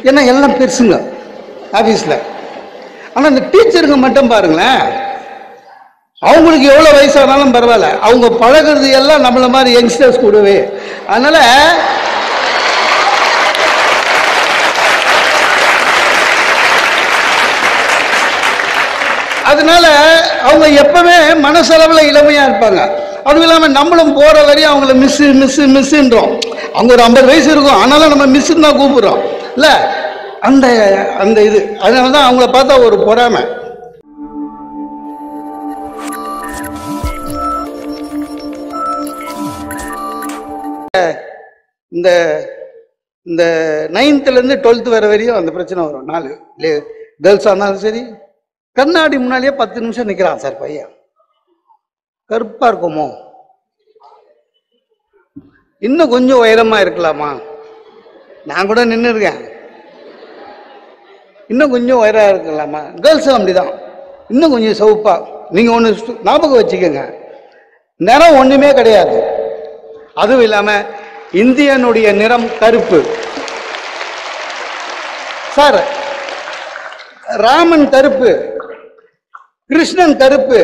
ஏன்னா எல்லாம் பெருசுங்க ஆஃபீஸில் ஆனால் இந்த டீச்சருங்க மட்டும் பாருங்களேன் அவங்களுக்கு எவ்வளோ வயசானாலும் பரவாயில்ல அவங்க பழகுறது எல்லாம் நம்மள மாதிரி யங்ஸ்டர்ஸ் கூடவே அதனால அதனால அவங்க எப்பவுமே மனசளவில் இளமையா இருப்பாங்க அதுவும் இல்லாமல் நம்மளும் போற வரையும் அவங்கள மிஸ் மிஸ் மிஸ்ன்றோம் அவங்க ஒரு ஐம்பது வயசு இருக்கும் ஆனாலும் நம்ம மிஸ்ன்னு தான் கூப்பிடுறோம் இல்ல அந்த அந்த இது அதனால தான் அவங்கள பார்த்தா ஒரு பொறாமை இந்த இந்த நைன்த்துலேருந்து டுவெல்த்து வர வரையும் அந்த பிரச்சனை வரும் நாலு கேர்ள்ஸாக இருந்தாலும் சரி கண்ணாடி முன்னாலேயே பத்து நிமிஷம் நிற்கிறான் சார் பையன் கருப்பாக இருக்குமோ இன்னும் கொஞ்சம் உயரமாக இருக்கலாமா நான் கூட நின்று இருக்கேன் இன்னும் கொஞ்சம் உயராக இருக்கலாமா கேர்ள்ஸும் அப்படிதான் இன்னும் கொஞ்சம் சவுப்பா நீங்கள் ஒன்று ஞாபகம் வச்சுக்கோங்க நிறம் ஒன்றுமே கிடையாது அதுவும் இல்லாமல் இந்தியனுடைய நிறம் கருப்பு சார் ராமன் கருப்பு கிருஷ்ணன் கருப்பு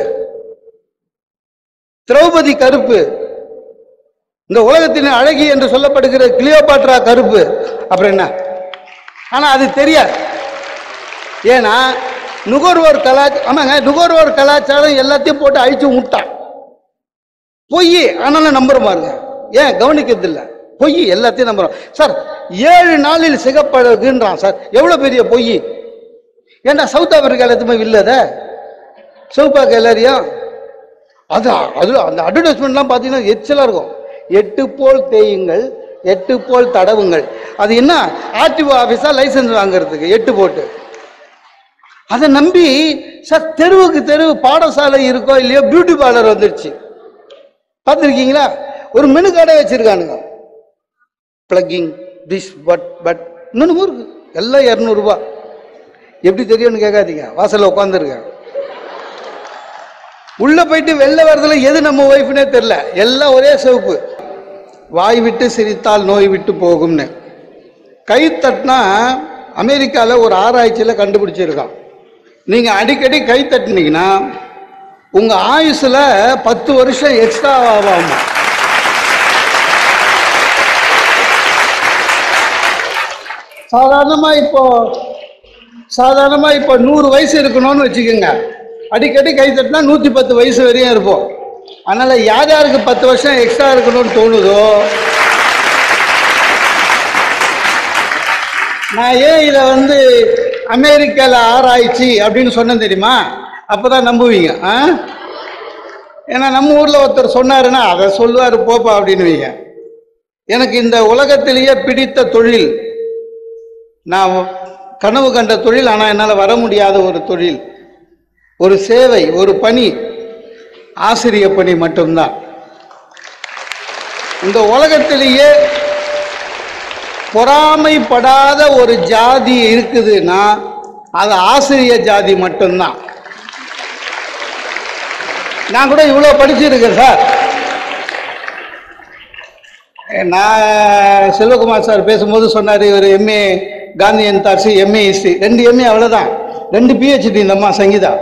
திரௌபதி கருப்பு இந்த உலகத்தின் அழகி என்று சொல்லப்படுகிற கிளியோபாட்ரா கருப்பு அப்புறம் என்ன ஆனா அது தெரியாது ஏன்னா நுகர்வோர் கலாச்சாரம் ஆமாங்க நுகர்வோர் கலாச்சாரம் எல்லாத்தையும் போட்டு அழிச்சு விட்டான் பொய் ஆனாலும் நம்புற பாருங்க ஏன் கவனிக்கிறது இல்ல பொய் எல்லாத்தையும் நம்புறோம் சார் ஏழு நாளில் சிகப்பழகுன்றான் சார் எவ்வளவு பெரிய பொய் ஏன்னா சவுத் ஆப்பிரிக்கால எதுவுமே இல்லத சிவப்பாக்க எல்லாரையும் அது அது அந்த அட்வர்டைஸ்மெண்ட்லாம் பார்த்தீங்கன்னா எச்சலாக இருக்கும் எட்டு போல் தேயுங்கள் எட்டு போல் தடவுங்கள் அது என்ன ஆர்டிஓ ஆஃபீஸா லைசன்ஸ் வாங்குறதுக்கு எட்டு போட்டு அதை நம்பி சார் தெருவுக்கு தெருவு பாடசாலை இருக்கோ இல்லையோ பியூட்டி பார்லர் வந்துருச்சு பார்த்துருக்கீங்களா ஒரு மெனு கடை வச்சிருக்கானுங்க பிளக்கிங் திஸ் பட் பட் இன்னொன்று இருக்கு எல்லாம் இரநூறுபா எப்படி தெரியும்னு கேட்காதீங்க வாசல்ல உட்காந்துருக்கேன் உள்ள போயிட்டு வெளில வர்றதுல எது நம்ம ஒய்ஃப்னே தெரியல எல்லாம் ஒரே சிவப்பு வாய் விட்டு சிரித்தால் நோய் விட்டு போகும்னு கை தட்டினா அமெரிக்காவில் ஒரு ஆராய்ச்சியில் கண்டுபிடிச்சிருக்கான் நீங்கள் அடிக்கடி கை தட்டினீங்கன்னா உங்கள் ஆயுசில் பத்து வருஷம் எக்ஸ்ட்ரா ஆகாமா சாதாரணமாக இப்போ சாதாரணமாக இப்போ நூறு வயசு இருக்கணும்னு வச்சுக்கோங்க அடிக்கடி கை தட்டினா நூற்றி பத்து வயசு வரையும் இருப்போம் அதனால் யார் யாருக்கு பத்து வருஷம் எக்ஸ்ட்ரா இருக்கணும்னு தோணுதோ நான் ஏன் இதை வந்து அமெரிக்காவில் ஆராய்ச்சி அப்படின்னு சொன்னேன் தெரியுமா அப்போ தான் நம்புவீங்க ஆ ஏன்னா நம்ம ஊரில் ஒருத்தர் சொன்னாருன்னா அதை சொல்லுவார் போப்பா அப்படின்னுவீங்க எனக்கு இந்த உலகத்திலேயே பிடித்த தொழில் நான் கனவு கண்ட தொழில் ஆனால் என்னால் வர முடியாத ஒரு தொழில் ஒரு சேவை ஒரு பணி ஆசிரிய பணி மட்டும்தான் இந்த உலகத்திலேயே பொறாமைப்படாத ஒரு ஜாதி இருக்குதுன்னா அது ஆசிரிய ஜாதி மட்டும்தான் நான் கூட இவ்வளோ படிச்சிருக்கேன் சார் நான் செல்வகுமார் சார் பேசும்போது சொன்னார் இவர் எம்ஏ காந்தியன் தாட்சி எம்ஏ ஹிஸ்ட்ரி ரெண்டு எம்ஏ அவ்வளோதான் ரெண்டு பிஹெச்டி இந்த அம்மா சங்கீதா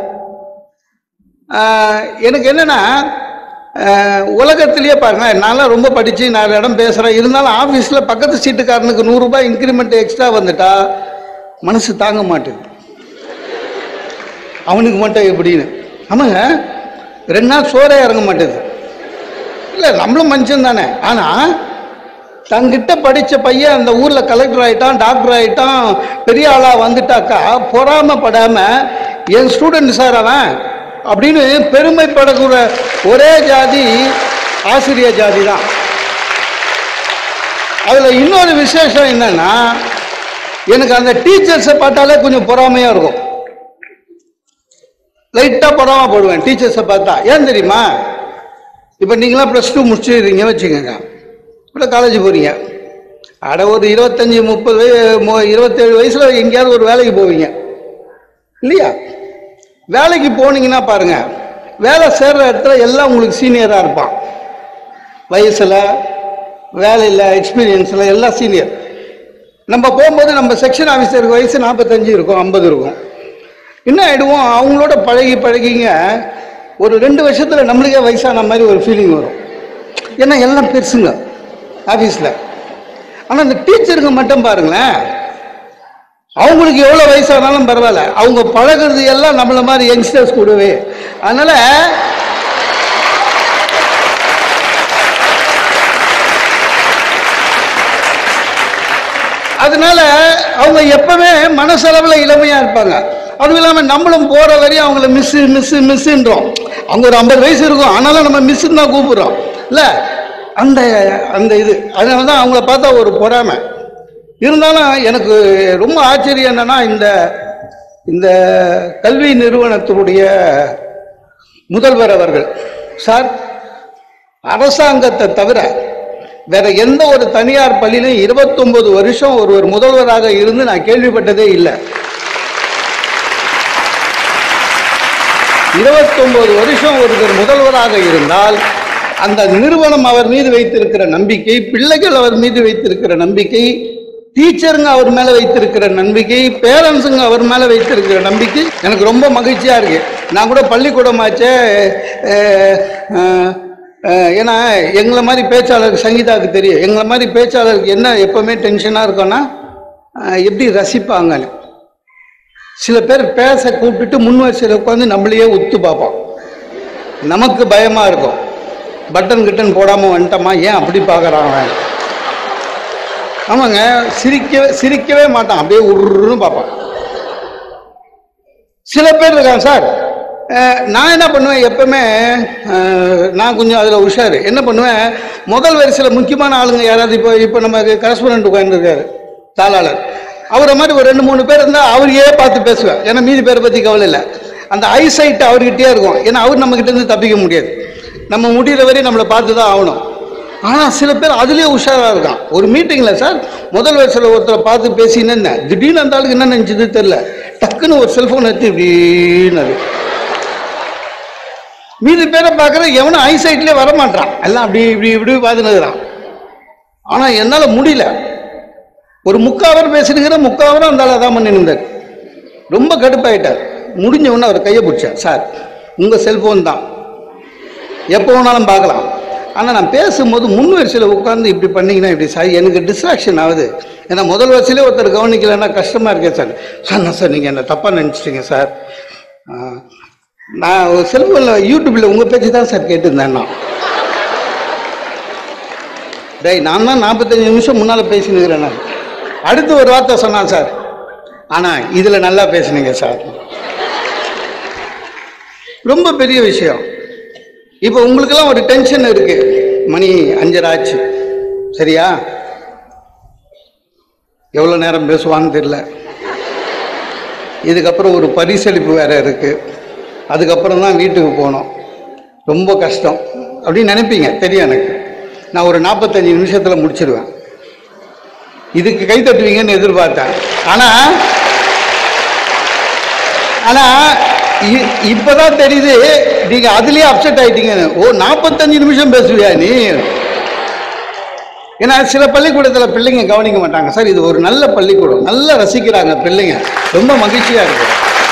ஆஹ் எனக்கு என்னன்னா ஆஹ் உலகத்திலேயே பாருங்க நான்லாம் ரொம்ப படித்து நாலு இடம் பேசுகிறேன் இருந்தாலும் ஆஃபீஸில் பக்கத்து சீட்டுக்காரனுக்கு நூறுரூபா இன்க்ரிமெண்ட் எக்ஸ்ட்ரா வந்துட்டா மனசு தாங்க மாட்டேங்குது அவனுக்கு மட்டும் எப்படின்னு ஆமாங்க ரெண்டு நாள் சோறே இறங்க மாட்டேங்குது இல்லை நம்மளும் மனுஷன் தானே ஆனால் தங்கிட்ட படித்த பையன் அந்த ஊரில் கலெக்டர் ஆகிட்டான் டாக்டர் ஆகிட்டான் பெரிய ஆளாக வந்துட்டாக்கா பொறாமப்படாமல் என் ஸ்டூடெண்ட் சார் அவன் அப்படின்னு பெருமைப்படக்கூடிய ஒரே ஜாதி ஆசிரிய ஜாதி தான் அதில் இன்னொரு விசேஷம் என்னன்னா எனக்கு அந்த டீச்சர்ஸை பார்த்தாலே கொஞ்சம் பொறாமையாக இருக்கும் லைட்டாக பொறாமப்படுவேன் டீச்சர்ஸை பார்த்தா ஏன் தெரியுமா இப்போ நீங்களாம் ப்ளஸ் டூ முடிச்சிடுறீங்க வச்சுக்கோங்க இப்போ காலேஜ் போகிறீங்க அட ஒரு இருபத்தஞ்சி முப்பது வய மு- இருபத்தேழு வயசில் எங்கேயாவது ஒரு வேலைக்கு போவீங்க இல்லையா வேலைக்கு போனீங்கன்னா பாருங்க வேலை சேர்ற இடத்துல எல்லாம் உங்களுக்கு சீனியராக இருப்பான் வயசில் வேலையில் எக்ஸ்பீரியன்ஸில் எல்லாம் சீனியர் நம்ம போகும்போது நம்ம செக்ஷன் ஆஃபீஸருக்கு வயசு நாற்பத்தஞ்சு இருக்கும் ஐம்பது இருக்கும் என்ன ஆயிடுவோம் அவங்களோட பழகி பழகிங்க ஒரு ரெண்டு வருஷத்துல நம்மளுக்கே வயசான மாதிரி ஒரு ஃபீலிங் வரும் ஏன்னா எல்லாம் பெருசுங்க ஆஃபீஸில் ஆனால் இந்த டீச்சருங்க மட்டும் பாருங்களேன் அவங்களுக்கு எவ்வளோ வயசானாலும் பரவாயில்ல அவங்க பழகுறது எல்லாம் நம்மள மாதிரி யங்ஸ்டர்ஸ் கூடவே அதனால அதனால அவங்க எப்பவுமே மனசளவில் இளமையா இருப்பாங்க அதுவும் இல்லாமல் நம்மளும் போற வரையும் அவங்கள மிஸ் மிஸ் மிஸ்ன்றோம் அவங்க ஒரு ஐம்பது வயசு இருக்கும் ஆனாலும் நம்ம மிஸ்ன்னு தான் கூப்பிடுறோம் இல்லை அந்த அந்த இது அதனால தான் அவங்கள பார்த்தா ஒரு பொறாமை இருந்தாலும் எனக்கு ரொம்ப ஆச்சரியம் என்னன்னா இந்த இந்த கல்வி நிறுவனத்தினுடைய முதல்வர் அவர்கள் சார் அரசாங்கத்தை தவிர வேற எந்த ஒரு தனியார் பள்ளியிலும் 29 வருஷம் ஒரு ஒரு முதல்வராக இருந்து நான் கேள்விப்பட்டதே இல்லை 29 வருஷம் ஒருவர் முதல்வராக இருந்தால் அந்த நிறுவனம் அவர் மீது வைத்திருக்கிற நம்பிக்கை பிள்ளைகள் அவர் மீது வைத்திருக்கிற நம்பிக்கை டீச்சருங்க அவர் மேல வைத்திருக்கிற நம்பிக்கை பேரண்ட்ஸுங்க அவர் மேல வைத்திருக்கிற நம்பிக்கை எனக்கு ரொம்ப மகிழ்ச்சியா இருக்கு நான் கூட பள்ளிக்கூடமாச்சே அஹ், அஹ், அஹ், ஏன்னா எங்களை மாதிரி பேச்சாளருக்கு சங்கீதாவுக்கு தெரியும் எங்களை மாதிரி பேச்சாளருக்கு என்ன எப்பவுமே டென்ஷனாக இருக்கும்னா அஹ், எப்படி ரசிப்பாங்கன்னு சில பேர் பேச கூப்பிட்டுட்டு முன் வரிசையில் உட்காந்து நம்மளையே உத்து பார்ப்போம் நமக்கு பயமா இருக்கும் பட்டன் கிட்டன் போடாம வந்துட்டோமா ஏன் அப்படி பார்க்கறான் அவன் ஆமாங்க சிரிக்கவே சிரிக்கவே மாட்டான் அப்படியே உருன்னு பார்ப்பான் சில பேர் இருக்காங்க சார் அஹ், நான் என்ன பண்ணுவேன் எப்பவுமே அஹ், நான் கொஞ்சம் அதில் உஷாரு என்ன பண்ணுவேன் முதல் வரிசையில் முக்கியமான ஆளுங்க யாராவது இப்போ இப்போ நமக்கு கரஸ்பாண்ட் உட்காந்துருக்காரு தாளாளர் அவரை மாதிரி ஒரு ரெண்டு மூணு பேர் இருந்தால் அவரையே பார்த்து பேசுவேன் ஏன்னா மீதி பேரை பற்றி கவலை இல்லை அந்த ஐசைட் அவர்கிட்டயே இருக்கும் ஏன்னா அவர் நம்மக்கிட்ட இருந்து தப்பிக்க முடியாது நம்ம முடிகிற வரையும் நம்மளை பார்த்து தான் ஆகணும் ஆனால் சில பேர் அதுலேயே உஷாராக இருக்கான் ஒரு மீட்டிங்கில் சார் முதல் வரிசையில் ஒருத்தரை பார்த்து பேசின்னு என்ன திடீர்னு அந்த ஆளுக்கு என்ன நினச்சது தெரில டக்குன்னு ஒரு செல்ஃபோன் எடுத்து இப்படின்னு மீதி பேரை பார்க்குற எவனும் ஐசைட்லேயே வரமாட்டான் எல்லாம் அப்படி இப்படி இப்படி பார்த்துனுக்குறான் ஆனால் என்னால் முடியல ஒரு முக்காவர் பேசினுக்கிற முக்காவரம் அந்த ஆள் அதான் பண்ணி இருந்தார் ரொம்ப கடுப்பாயிட்டார் முடிஞ்ச உடனே அவர் கையை பிடிச்சார் சார் உங்கள் செல்ஃபோன் தான் எப்போ வேணாலும் பார்க்கலாம் ஆனால் நான் பேசும்போது முன் வரிசையில் உட்காந்து இப்படி பண்ணீங்கன்னா இப்படி சார் எனக்கு டிஸ்ட்ராக்ஷன் ஆகுது ஏன்னா முதல் வரிசையிலே ஒருத்தர் கவனிக்கலைன்னா கஷ்டமாக இருக்கேன் சார் சார் நான் சார் நீங்கள் என்ன தப்பாக நினச்சிட்டீங்க சார் ஆ, நான் செல்ஃபோனில் யூடியூப்பில் உங்கள் பேச்சு தான் சார் கேட்டிருந்தேன் நான் டேய் நான் தான் நாற்பத்தஞ்சு நிமிஷம் முன்னால் பேசினுக்கிறேன் நான் அடுத்து ஒரு வார்த்தை சொன்னான் சார் ஆனால் இதில் நல்லா பேசுனீங்க சார் ரொம்ப பெரிய விஷயம் இப்போ உங்களுக்கெல்லாம் ஒரு டென்ஷன் இருக்கு மணி அஞ்சரை ஆச்சு சரியா எவ்வளோ நேரம் பேசுவான்னு தெரியல இதுக்கப்புறம் ஒரு பரிசளிப்பு வேற இருக்கு அதுக்கப்புறம் தான் வீட்டுக்கு போகணும் ரொம்ப கஷ்டம் அப்படின்னு நினைப்பீங்க தெரியும் எனக்கு நான் ஒரு நாற்பத்தஞ்சு நிமிஷத்தில் முடிச்சிடுவேன் இதுக்கு கை தட்டுவீங்கன்னு எதிர்பார்த்தேன் ஆனால் ஆனா இ- இப்பதான் தெரியுது நீங்க அதுலயே அப்செட் ஆயிட்டீங்க ஓ நாற்பத்தஞ்சு நிமிஷம் பேசுவியா நீ ஏன்னா சில பள்ளிக்கூடத்துல பிள்ளைங்க கவனிக்க மாட்டாங்க சார் இது ஒரு நல்ல பள்ளிக்கூடம் நல்லா ரசிக்கிறாங்க பிள்ளைங்க ரொம்ப மகிழ்ச்சியா இருக்கு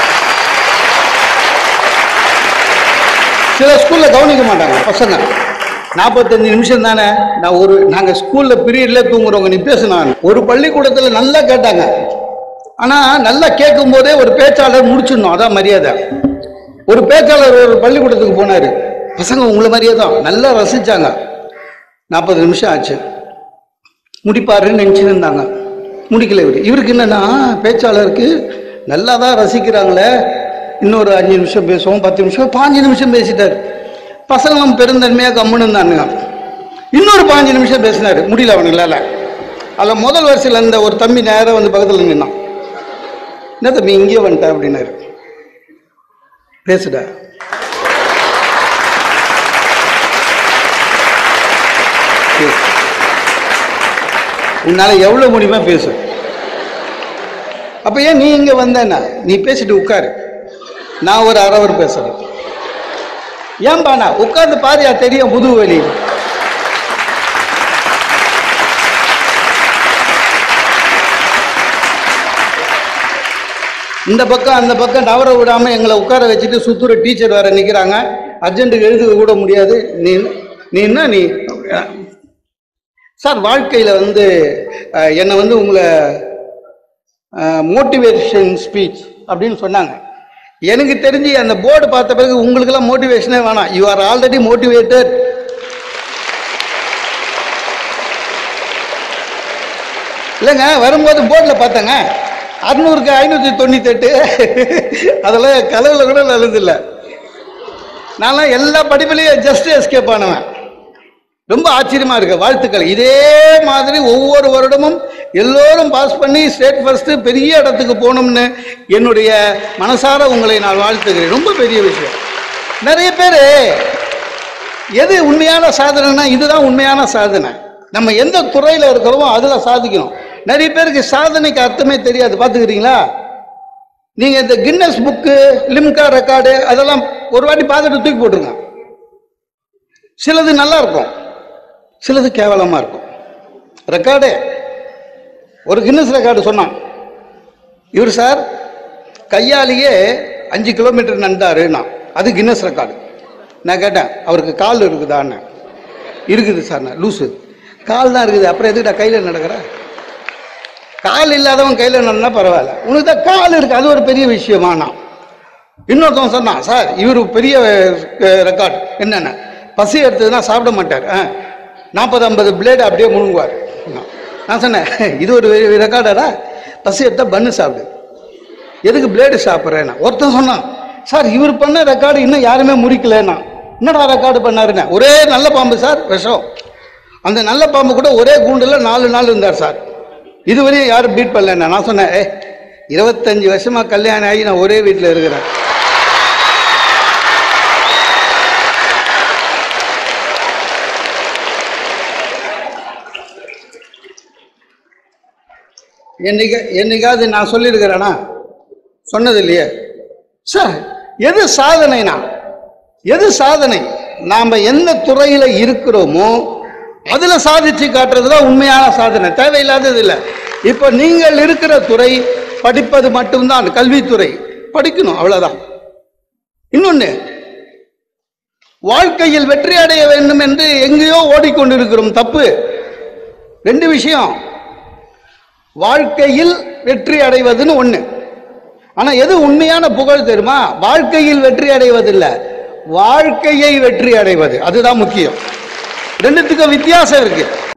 சில ஸ்கூல்ல கவனிக்க மாட்டாங்க பசங்க நாற்பத்தஞ்சு நிமிஷம் தானே நான் ஒரு நாங்க ஸ்கூல்ல பீரியட்ல தூங்குறவங்க நீ பேசுனா ஒரு பள்ளிக்கூடத்துல நல்லா கேட்டாங்க ஆனா நல்லா கேட்கும் போதே ஒரு பேச்சாளர் முடிச்சிடணும் அதான் மரியாதை ஒரு பேச்சாளர் ஒரு பள்ளிக்கூடத்துக்கு போனாரு பசங்க உங்களை மாதிரியே தான் நல்லா ரசிச்சாங்க நாற்பது நிமிஷம் ஆச்சு முடிப்பாருன்னு நினச்சின்னு இருந்தாங்க முடிக்கல இவர் இவருக்கு என்னன்னா பேச்சாளருக்கு நல்லா தான் ரசிக்கிறாங்களே இன்னொரு அஞ்சு நிமிஷம் பேசுவோம் பத்து நிமிஷம் பாஞ்சு நிமிஷம் பேசிட்டார் பசங்களும் பெருந்தன்மையாக கம்முன்னு இருந்தானுங்க இன்னொரு பாஞ்சு நிமிஷம் பேசினார் முடியல அவனுங்களால அதில் முதல் வரிசையில் இருந்த ஒரு தம்பி நேரம் வந்து பக்கத்தில் நின்னான் என்ன தம்பி இங்கே வந்துட்ட அப்படின்னாரு பேசுடா பேசு. உன்னால எவ்வளவு முடியுமா பேசு அப்ப ஏன் நீ இங்க வந்தேன்னா நீ பேசிட்டு உட்காரு நான் ஒரு அரை அவர் பேசுறேன் ஏன்பா நான் உட்கார்ந்து பாரியா தெரியும் புது வழி இந்த பக்கம் அந்த பக்கம் டவரை விடாம எங்களை உட்கார வச்சுட்டு சுத்துற டீச்சர் வேற நிக்கிறாங்க அர்ஜென்ட்டுக்கு எழுதுக்க கூட முடியாது நீ நீ என்ன நீ சார் வாழ்க்கையில வந்து அஹ், என்னை வந்து உங்களை மோட்டிவேஷன் ஸ்பீச் அப்படின்னு சொன்னாங்க எனக்கு தெரிஞ்சு அந்த போர்டு பார்த்த பிறகு உங்களுக்கெல்லாம் மோட்டிவேஷனே வேணாம் யூ ஆர் ஆல்ரெடி மோட்டிவேட்டட் இல்லைங்க வரும்போது போர்டில் பார்த்தேங்க அறுநூறுக்கு ஐநூற்றி தொண்ணூத்தெட்டு அதெல்லாம் கலவுல கூட நல்லதில்லை நான்லாம் எல்லா படிப்புலையும் ஜஸ்ட் எஸ்கேப் ஆனவன் ரொம்ப ஆச்சரியமா இருக்கு வாழ்த்துக்கள் இதே மாதிரி ஒவ்வொரு வருடமும் எல்லோரும் பாஸ் பண்ணி ஸ்டேட் ஃபர்ஸ்ட் பெரிய இடத்துக்கு போகணும்னு என்னுடைய மனசார உங்களை நான் வாழ்த்துகிறேன் ரொம்ப பெரிய விஷயம் நிறைய பேர் எது உண்மையான சாதனைனா இதுதான் உண்மையான சாதனை நம்ம எந்த துறையில் இருக்கிறோமோ அதில் சாதிக்கணும் நிறைய பேருக்கு சாதனைக்கு அர்த்தமே தெரியாது பார்த்துக்கிறீங்களா நீங்கள் இந்த கின்னஸ் புக்கு லிம்கா ரெக்கார்டு அதெல்லாம் ஒரு வாட்டி பார்த்துட்டு தூக்கி போட்டுருங்க சிலது நல்லா இருக்கும் சிலது கேவலமாக இருக்கும் ரெக்கார்டு ஒரு கின்னஸ் ரெக்கார்டு சொன்னான் இவர் சார் கையாலேயே அஞ்சு கிலோமீட்டர் நடந்தாருன்னா அது கின்னஸ் ரெக்கார்டு நான் கேட்டேன் அவருக்கு கால் இருக்குதான்னு இருக்குது சார் நான் லூசு கால் தான் இருக்குது அப்புறம் எதுக்குடா கையில் நடக்கிற கால் இல்லாதவன் கையில் நடந்தா பரவாயில்ல உனக்கு தான் கால் இருக்கு அது ஒரு பெரிய விஷயமா நான் இன்னொருத்தவன் சொன்னான் சார் இவர் பெரிய ரெக்கார்ட் என்னென்ன பசி எடுத்ததுன்னா சாப்பிட மாட்டார் ஆ நாற்பது ஐம்பது பிளேடு அப்படியே முழுங்குவார் நான் சொன்னேன் இது ஒரு ரெக்கார்டாடா பசி எடுத்தா பன்னு சாப்பிடு எதுக்கு பிளேடு சாப்பிட்றேன்னா ஒருத்தன் சொன்னான் சார் இவர் பண்ண ரெக்கார்டு இன்னும் யாருமே முடிக்கலன்னா என்னடா ரெக்கார்டு பண்ணாருன்னா ஒரே நல்ல பாம்பு சார் விஷம் அந்த நல்ல பாம்பு கூட ஒரே கூண்டில் நாலு நாள் இருந்தார் சார் இதுவரையும் யாரும் பீட் பண்ணலன்னா நான் சொன்னேன் ஏ இருபத்தஞ்சு வருஷமா கல்யாணம் ஆகி நான் ஒரே வீட்டில் இருக்கிறேன் என்னைக்கு என்னைக்காவது நான் சொல்லியிருக்கிறேனா சொன்னது இல்லையே சார் எது சாதனைனா எது சாதனை நாம் எந்த துறையில் இருக்கிறோமோ அதில் சாதிச்சு காட்டுறது தான் உண்மையான சாதனை தேவையில்லாதது இல்லை இப்போ நீங்கள் இருக்கிற துறை படிப்பது மட்டும்தான் கல்வித்துறை படிக்கணும் அவ்வளோதான் இன்னொன்று வாழ்க்கையில் வெற்றி அடைய வேண்டும் என்று எங்கேயோ ஓடிக்கொண்டிருக்கிறோம் தப்பு ரெண்டு விஷயம் வாழ்க்கையில் வெற்றி அடைவதுன்னு ஒண்ணு ஆனா எது உண்மையான புகழ் தெரியுமா வாழ்க்கையில் வெற்றி அடைவதில்லை வாழ்க்கையை வெற்றி அடைவது அதுதான் முக்கியம் ரெண்டுத்துக்கும் வித்தியாசம் இருக்கு